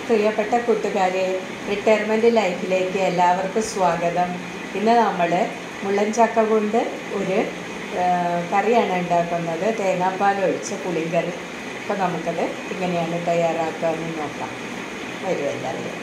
പ്രിയപ്പെട്ട കൂട്ടുകാരെ റിട്ടയർമെൻറ്റ് ലൈഫിലേക്ക് എല്ലാവർക്കും സ്വാഗതം ഇന്ന് നമ്മൾ മുള്ളൻചക്ക കൊണ്ട് ഒരു ആ, കറിയാണ് ഉണ്ടാക്കുന്നത് തേങ്ങാപ്പാൽ ഒഴിച്ച പുളിങ്കറി അപ്പോൾ നമുക്കത് എങ്ങനെയാണ് തയ്യാറാക്കാമെന്ന് നോക്കാം വരും എല്ലാവരും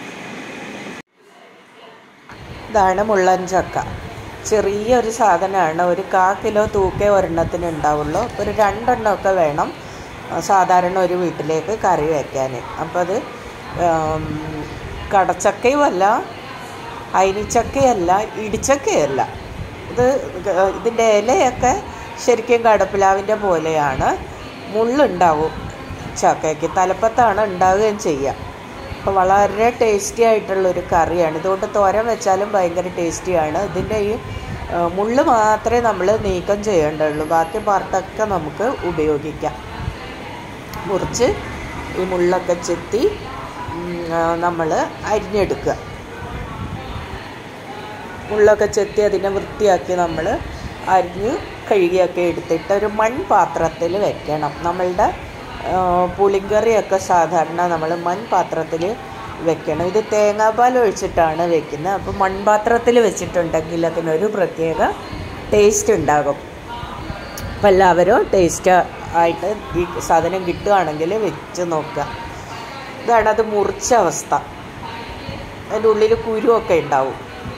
ഇതാണ് മുള്ളൻചക്ക ചെറിയൊരു സാധനമാണ് ഒരു കാ കിലോ തൂക്കേ ഒരെണ്ണത്തിന് ഉണ്ടാവുള്ളൂ ഒരു രണ്ടെണ്ണമൊക്കെ വേണം ആ, സാധാരണ ഒരു വീട്ടിലേക്ക് കറി വയ്ക്കാൻ അപ്പോൾ അത് ഉം, കടച്ചക്കയുമല്ല അയിനിച്ചക്കയല്ല ഇടിച്ചക്കയല്ല ഇത് ഇതിൻ്റെ ഇലയൊക്കെ ശരിക്കും കടപ്പിലാവിൻ്റെ പോലെയാണ് മുള്ളുണ്ടാവും ചക്കയ്ക്ക് തലപ്പത്താണ് ഉണ്ടാവുകയും ചെയ്യുക അപ്പോൾ വളരെ ടേസ്റ്റി ആയിട്ടുള്ളൊരു കറിയാണ് ഇതുകൊണ്ട് തോരൻ വെച്ചാലും ഭയങ്കര ടേസ്റ്റിയാണ് ഇതിൻ്റെ ഈ ആ, മുള്ള് മാത്രമേ നമ്മൾ നീക്കം ചെയ്യേണ്ടതുള്ളൂ ബാക്കി പാർട്ടൊക്കെ നമുക്ക് ഉപയോഗിക്കാം മുറിച്ച് ഈ മുള്ളൊക്കെ ചെത്തി നമ്മൾ അരിഞ്ഞെടുക്കുക മുള്ളൊക്കെ ചെത്തി അതിനെ വൃത്തിയാക്കി നമ്മൾ അരിഞ്ഞ് കഴുകിയൊക്കെ എടുത്തിട്ട് ഒരു മൺപാത്രത്തിൽ വെക്കണം നമ്മളുടെ ആ, പുളിങ്കറിയൊക്കെ സാധാരണ നമ്മൾ മൺപാത്രത്തിൽ വെക്കണം ഇത് തേങ്ങാപ്പാൽ ഒഴിച്ചിട്ടാണ് വെക്കുന്നത് അപ്പോൾ മൺപാത്രത്തിൽ വെച്ചിട്ടുണ്ടെങ്കിൽ അതിനൊരു പ്രത്യേക ടേസ്റ്റ് ഉണ്ടാകും അപ്പം എല്ലാവരും ടേസ്റ്റ് ആയിട്ട് ഈ സാധനം കിട്ടുകയാണെങ്കിൽ വെച്ച് നോക്കുക ഇതാണ് അത് മുറിച്ച അവസ്ഥ അതിൻ്റെ ഉള്ളിൽ കുരുവൊക്കെ ഉണ്ടാവും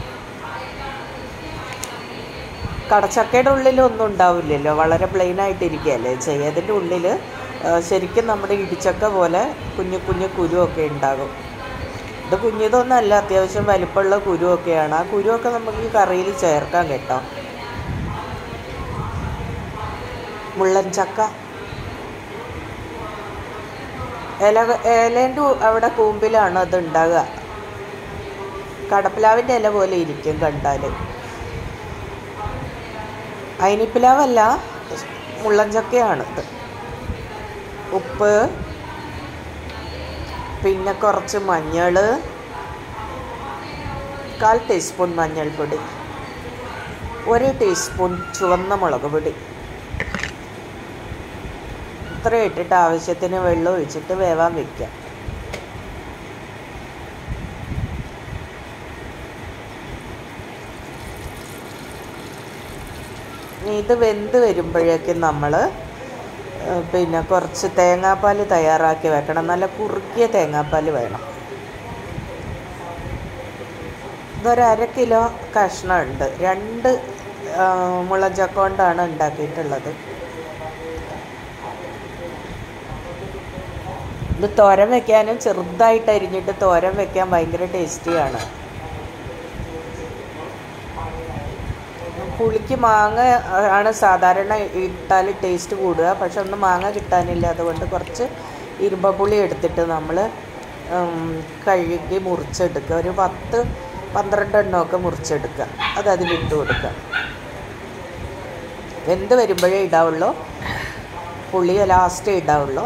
കടച്ചക്കയുടെ ഉള്ളിൽ ഒന്നും ഉണ്ടാവില്ലല്ലോ വളരെ പ്ലെയിൻ ആയിട്ടിരിക്കുകയല്ലേ ചെയ്യുക അതിൻ്റെ ഉള്ളിൽ ആ, ശരിക്കും നമ്മുടെ ഇടിച്ചക്ക പോലെ കുഞ്ഞു കുഞ്ഞു കുരുവൊക്കെ ഉണ്ടാകും ഇത് കുഞ്ഞിതൊന്നല്ല അത്യാവശ്യം വലിപ്പമുള്ള കുരുവൊക്കെയാണ് ആ കുരുവൊക്കെ നമുക്ക് ഈ കറിയിൽ ചേർക്കാൻ കേട്ടോ മുള്ളൻ ചക്ക ഇല ഇലേൻ്റെ അവിടെ കൂമ്പിലാണ് അത് ഉണ്ടാകുക കടപ്പിലാവിൻ്റെ ഇല പോലെ ഇരിക്കും കണ്ടാൽ അയിനിപ്പിലാവല്ല മുള്ളൻ ചക്കയാണ് ഇത് ഉപ്പ് പിന്നെ കുറച്ച് മഞ്ഞൾ കാൽ ടീസ്പൂൺ മഞ്ഞൾപ്പൊടി ഒരു ടീസ്പൂൺ ചുവന്ന മുളക് പൊടി ഇത്ര ഇട്ടിട്ട് ആവശ്യത്തിന് വെള്ളം ഒഴിച്ചിട്ട് വേവാൻ വെക്കുക ഇനി ഇത് വെന്ത് വരുമ്പോഴേക്കും നമ്മൾ പിന്നെ കുറച്ച് തേങ്ങാപ്പാൽ തയ്യാറാക്കി വെക്കണം നല്ല കുറുക്കിയ തേങ്ങാപ്പാൽ വേണം ഇതൊരു അര കിലോ കഷ്ണമുണ്ട് രണ്ട് ആ, മുളഞ്ചക്ക കൊണ്ടാണ് ഉണ്ടാക്കിയിട്ടുള്ളത് ഇത് തോരൻ വെക്കാനും ചെറുതായിട്ട് അരിഞ്ഞിട്ട് തോരൻ വെക്കാൻ ഭയങ്കര ടേസ്റ്റിയാണ് പുളിക്ക് മാങ്ങ ആണ് സാധാരണ ഇട്ടാൽ ടേസ്റ്റ് കൂടുക പക്ഷെ ഒന്നും മാങ്ങ കിട്ടാനില്ല അതുകൊണ്ട് കുറച്ച് ഇരുമ്പപ്പുളി എടുത്തിട്ട് നമ്മൾ കഴുകി മുറിച്ചെടുക്കുക ഒരു പത്ത് പന്ത്രണ്ട് എണ്ണമൊക്കെ മുറിച്ചെടുക്കുക അത് അതിലിട്ട് കൊടുക്കുക വെന്ത് വരുമ്പോഴേ ഇടാവുള്ളൂ പുളി ലാസ്റ്റേ ഇടാവുള്ളൂ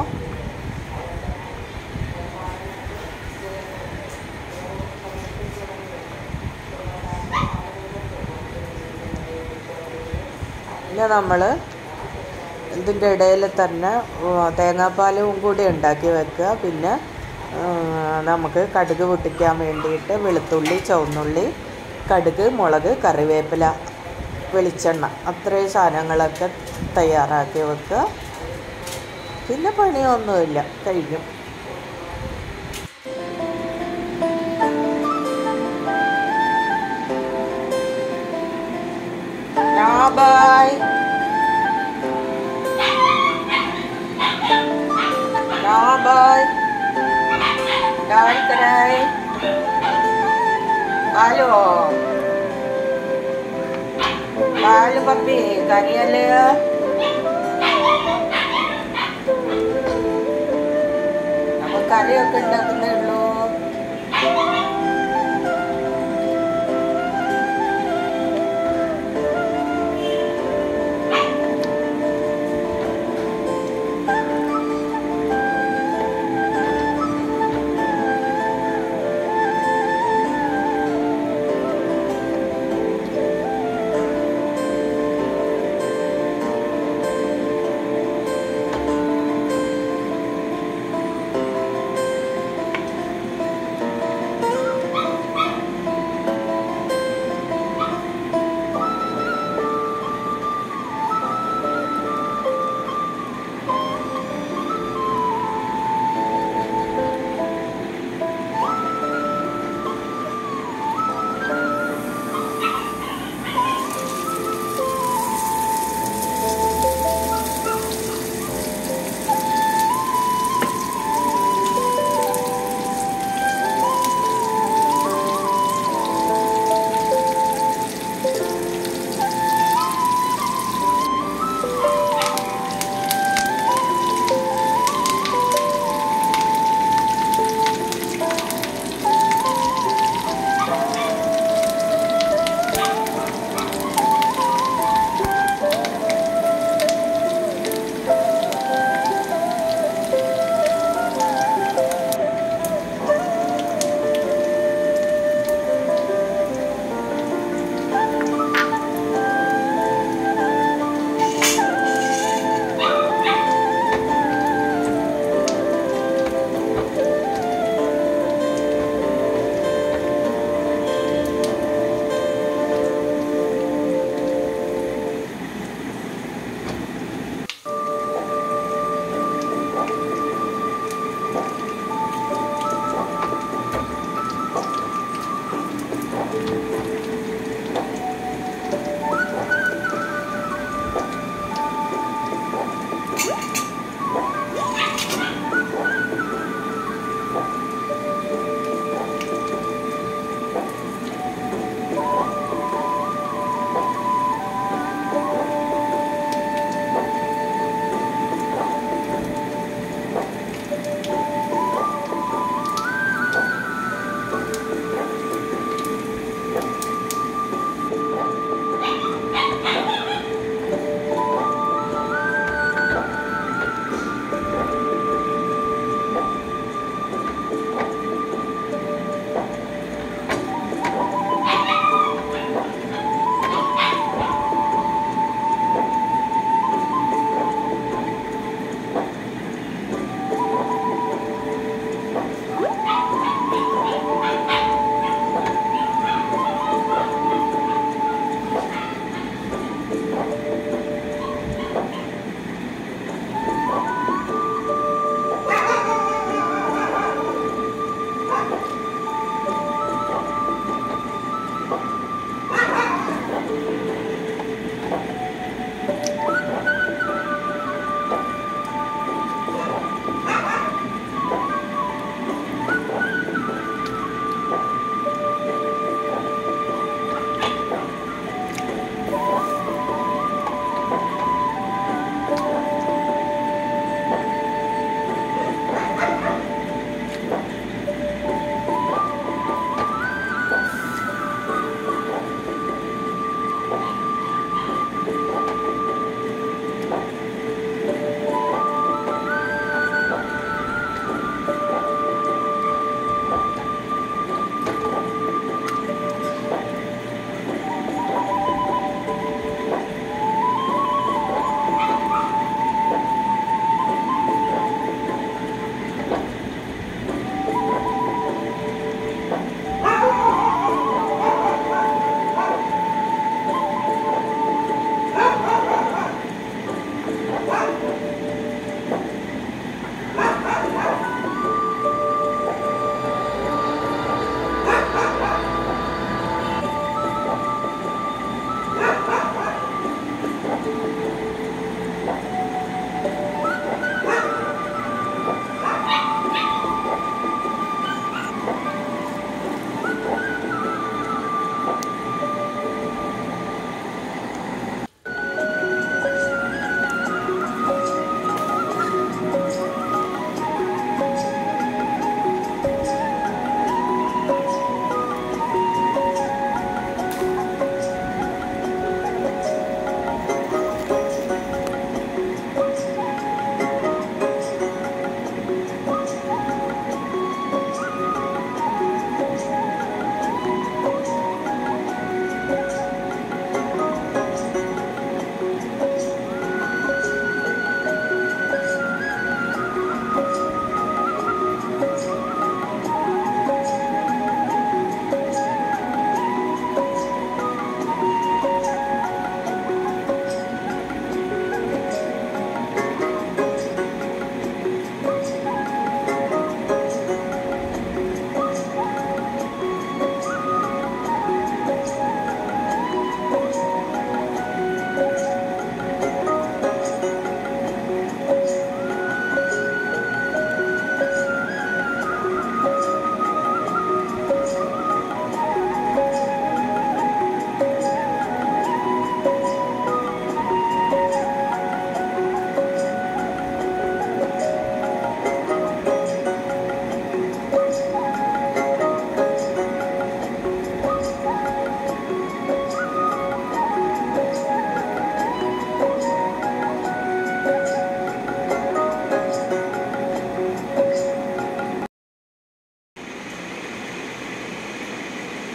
പിന്നെ നമ്മൾ ഇതിൻ്റെ ഇടയിൽ തന്നെ ഉം, തേങ്ങാപ്പാലും കൂടി ഉണ്ടാക്കി വെക്കുക പിന്നെ ഉം, നമുക്ക് കടുക് പൊട്ടിക്കാൻ വേണ്ടിയിട്ട് വെളുത്തുള്ളി ചുവന്നുള്ളി കടുക് മുളക് കറിവേപ്പില വെളിച്ചെണ്ണ അത്രയും സാധനങ്ങളൊക്കെ തയ്യാറാക്കി വെക്കുക പിന്നെ പണിയൊന്നുമില്ല കഴിഞ്ഞു ബായ് ബായ് ഡാൻകരായ് ഹലോ പാല് പപ്പി കറിയല്ലേ നമുക്ക് കറിയൊക്കെ ഉണ്ടാക്കുന്നേ ഉള്ളൂ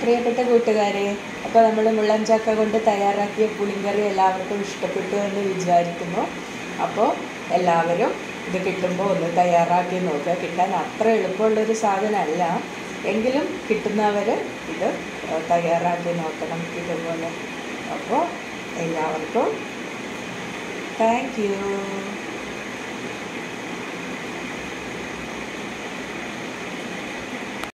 പ്രിയപ്പെട്ട കൂട്ടുകാരെ അപ്പോൾ നമ്മൾ മുള്ളൻചക്ക കൊണ്ട് തയ്യാറാക്കിയ പുളിങ്കറി എല്ലാവർക്കും ഇഷ്ടപ്പെട്ടു എന്ന് വിചാരിക്കുന്നു അപ്പോൾ എല്ലാവരും ഇത് കിട്ടുമ്പോൾ ഒന്ന് തയ്യാറാക്കി നോക്കുക കിട്ടാൻ അത്ര എളുപ്പമുള്ളൊരു സാധനമല്ല എങ്കിലും കിട്ടുന്നവർ ഇത് തയ്യാറാക്കി നോക്കണം ഇതുപോലെ അപ്പോൾ എല്ലാവർക്കും താങ്ക് യു